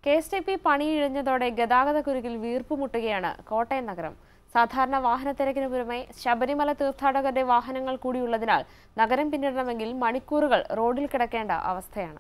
K S T P പണിയിഴഞ്ഞതോടെ ഗതാഗതക്കുരുക്കിൽ വീർപ്പുമുട്ടുകയാണ് കോട്ടയം നഗരം സാധാരണ വാഹനത്തിരക്കിന് പുറമെ ശബരിമല തീർത്ഥാടകരുടെ വാഹനങ്ങൾ കൂടിയുള്ളതിനാൽ നഗരം പിന്നിടണമെങ്കിൽ മണിക്കൂറുകൾ റോഡിൽ കിടക്കേണ്ട അവസ്ഥയാണ്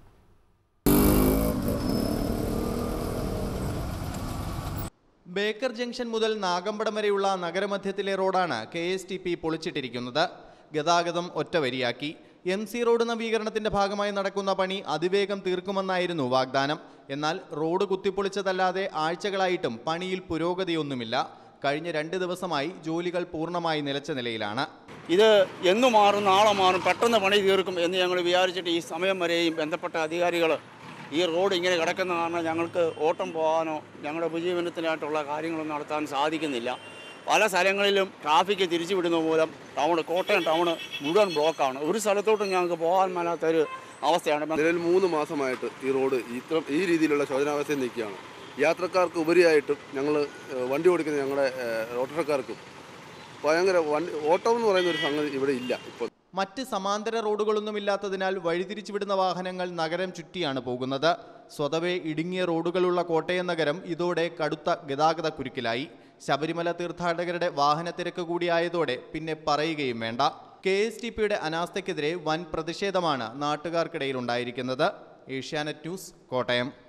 ബേക്കർ ജംഗ്ഷൻ മുതൽ നാഗമ്പടം വരെയുള്ള നഗരമധ്യത്തിലെ റോഡാണ് കെ എസ് ടി പി പൊളിച്ചിട്ടിരിക്കുന്നത് ഗതാഗതം ഒറ്റവരിയാക്കി എം സി റോഡ് നവീകരണത്തിന്റെ ഭാഗമായി നടക്കുന്ന പണി അതിവേഗം തീർക്കുമെന്നായിരുന്നു വാഗ്ദാനം എന്നാൽ റോഡ് കുത്തിപ്പൊളിച്ചതല്ലാതെ ആഴ്ചകളായിട്ടും പണിയിൽ പുരോഗതിയൊന്നുമില്ല കഴിഞ്ഞ രണ്ട് ദിവസമായി ജോലികൾ പൂർണ്ണമായി നിലച്ച നിലയിലാണ് ഇത് എന്ന് മാറും നാളെ മാറും പെട്ടെന്ന് പണി തീർക്കും എന്ന് ഞങ്ങൾ വിചാരിച്ചിട്ട് ഈ സമയം വരെയും ബന്ധപ്പെട്ട അധികാരികൾ ഈ റോഡ് ഇങ്ങനെ കിടക്കുന്ന കാരണം ഞങ്ങൾക്ക് ഓട്ടം പോകാനോ ഞങ്ങളുടെ ഉപജീവനത്തിനായിട്ടുള്ള കാര്യങ്ങളൊന്നും നടത്താൻ സാധിക്കുന്നില്ല പല സ്ഥലങ്ങളിലും ട്രാഫിക് തിരിച്ചു വിടുന്ന മൂലം ടൗൺ കോട്ടയം ടൗൺ മുഴുവൻ ബ്ലോക്കാണ് ഒരു സ്ഥലത്തോട്ടും ഞങ്ങൾക്ക് പോകാൻ മേലാത്തൊരു അവസ്ഥയാണ് നിലവിൽ മൂന്ന് മാസമായിട്ട് ഈ റോഡ് ഇത്ര ഈ രീതിയിലുള്ള ശോചനാവസ്ഥയിൽ നിൽക്കുകയാണ് യാത്രക്കാർക്ക് ഉപരിയായിട്ടും ഞങ്ങൾ വണ്ടി ഓടിക്കുന്ന ഞങ്ങളുടെ ഏഹ്, ഓട്ടോക്കാർക്കും ഭയങ്കര വണ്ടി ഓട്ടം എന്ന് പറയുന്ന ഒരു സംഗതി ഇവിടെ ഇല്ല ഇപ്പോൾ മറ്റ് സമാന്തര റോഡുകളൊന്നുമില്ലാത്തതിനാൽ വഴിതിരിച്ചുവിടുന്ന വാഹനങ്ങൾ നഗരം ചുറ്റിയാണ് പോകുന്നത് സ്വതവേ ഇടുങ്ങിയ റോഡുകളുള്ള കോട്ടയം നഗരം ഇതോടെ കടുത്ത ഗതാഗത കുരുക്കിലായി ശബരിമല തീർത്ഥാടകരുടെ വാഹനത്തിരക്ക് കൂടിയായതോടെ പിന്നെ പറയുകയും വേണ്ട കെ എസ് ടി പിയുടെ അനാസ്ഥയ്ക്കെതിരെ വൻ പ്രതിഷേധമാണ് നാട്ടുകാർക്കിടയിൽ ഉണ്ടായിരിക്കുന്നത് ഏഷ്യാനെറ്റ് ന്യൂസ് കോട്ടയം